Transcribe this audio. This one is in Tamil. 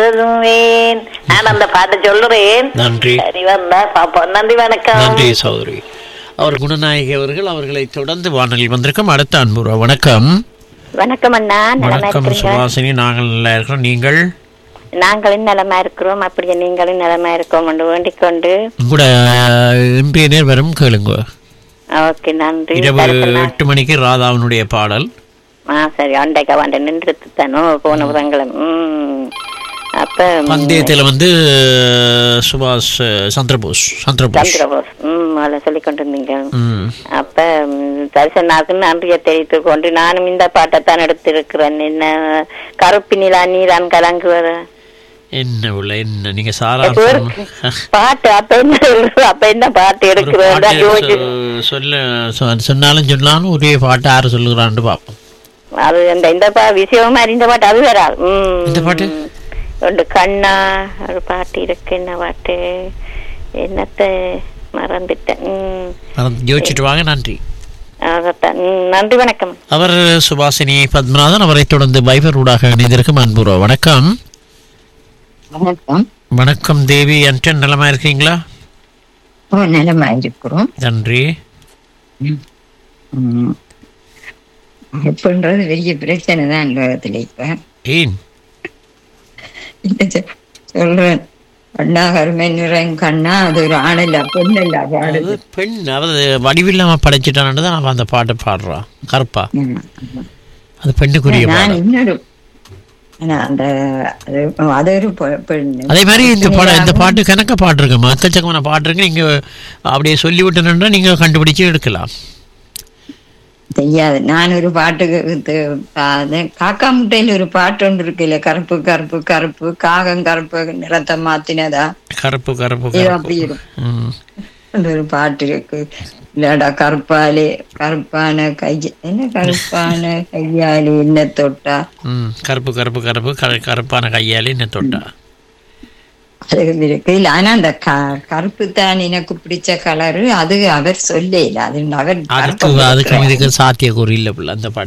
சொல்லுவேன் நான் அந்த பாட்டு சொல்லுறேன் நன்றி சரி வந்தா பாப்போம் நன்றி வணக்கம் நன்றி சௌதரி அவர் குணநாயகி அவர்கள் அவர்களை தொடர்ந்து வானொலியில் வந்திருக்கும் அடுத்த அன்புறா வணக்கம் வணக்கம் அண்ணா நலமா வணக்கம் இருக்கிறீங்க சுபாசினி நாங்கள் நல்லா இருக்கிறோம் நீங்கள் நாங்களும் நலமா இருக்கிறோம் அப்படியே நீங்களும் நலமா இருக்கோம் என்று வேண்டிக் கொண்டு கூட இன்றைய நேர் வரும் கேளுங்க ஓகே நன்றி இரவு கருப்பண்ணா. எட்டு மணிக்கு ராதாவினுடைய பாடல் ஆ சரி அண்டைக்கு அவன் நின்று தானோ போன புதன்கிழமை ம் அப்ப ம், பந்தயத்தில் வந்து சுபாஷ் சந்திரபோஸ் சந்திரபோஸ் சந்திரபோஸ் ம் அதை சொல்லி கொண்டிருந்தீங்க ம் அப்ப ம், தரிசனாக்கு நன்றியை தெரிவித்துக் கொண்டு நானும் இந்த பாட்டைத்தான் எடுத்திருக்கிறேன் என்ன கருப்பு நிலா நீதான் கலங்குவர என்ன உள்ள என்ன நீங்க சாரா எப்ப இருக்கு? பாட்டு அப்ப என்ன சொல்றது? அப்ப என்ன பாட்டு ஒரு எடுக்கிறேன் பாட்டு யோசிச்சு சொ- சொல்ல சொ- சொன்னாலும் சொன்னாலும் ஒரே பாட்டு யாரு சொல்லுகிறான்னு பார்ப்போம் அது அந்த இந்த பா விஷயமா இந்த பாட்டு அது வராது ம். இந்த பாட்டு? ரெண்டு கண்ணா ஒரு பாட்டு இருக்கு என்ன பாட்டு என்னத்த மறந்துட்டேன் ம். மறந்து யோசிச்சுட்டு வாங்க நன்றி அதைத்தான். ம், நன்றி வணக்கம் அவர் சுபாசினி பத்மநாதன் அவரை தொடர்ந்து பைபர் ஊடாக இணைந்திருக்கும் அன்புரோ வணக்கம் வணக்கம் வணக்கம் தேவி அன்டன் நலமா இருக்கீங்களா ஓ நலமா இருக்கிறோம் நன்றி ம். எப்பன்றது பெரிய பிரச்சனை தான் உலகத்துல இப்ப ஏன் இல்ல சொ- சொல்றேன் கண்ணா கருமை நிறம் கண்ணா அது ஒரு ஆணில்ல பொண்ணில்ல அது பாடுது பெண் அதாவது வடிவில்லாம படைச்சிட்டான்னு தான் அவன் அந்த பாட்டை பாடுறான் கருப்பா ம். அது பெண்ணுக்குரிய நான் பாடல் இன்னொரு ஆனா அந்த அது அது ஒரு பெ- பெண் அதே மாதிரி இந்த பாடம் இந்த பாட்டு கணக்க பாட்டு இருக்குமா எக்கச்சக்கமான பாட்டு இருக்கு நீங்க அப்படியே சொல்லி விட்டுனா நீங்க கண்டுபிடிச்சு எடுக்கலாம் தெரியாது நான் ஒரு பாட்டுக்கு இது, அது காக்கா முட்டையில ஒரு பாட்டு ஒன்று இருக்குல்ல கருப்பு கருப்பு கருப்பு காகம் கருப்பு நிறத்தை மாத்தினதா கருப்பு கருப்பு இது கருப்பு அப்படி இருக்கும் ம். அந்த ஒரு பாட்டு இருக்கு இல்லடா கருப்பாலே கருப்பான கை என்ன கருப்பான கையாலே என்ன தொட்டா ம் கருப்பு கருப்பு கருப்பு கரு- கருப்பான கையாலே என்ன தொட்டா அது இருக்கு இல்ல ஆனா அந்த க- கருப்பு தான் எனக்கு பிடிச்ச கலரு அது அவர் சொல்லல அது அவர் அதுக்கு அதுக்கு இதுக்கு சாத்தியக்கூறு இல்லை புள்ள அந்த பாட்டு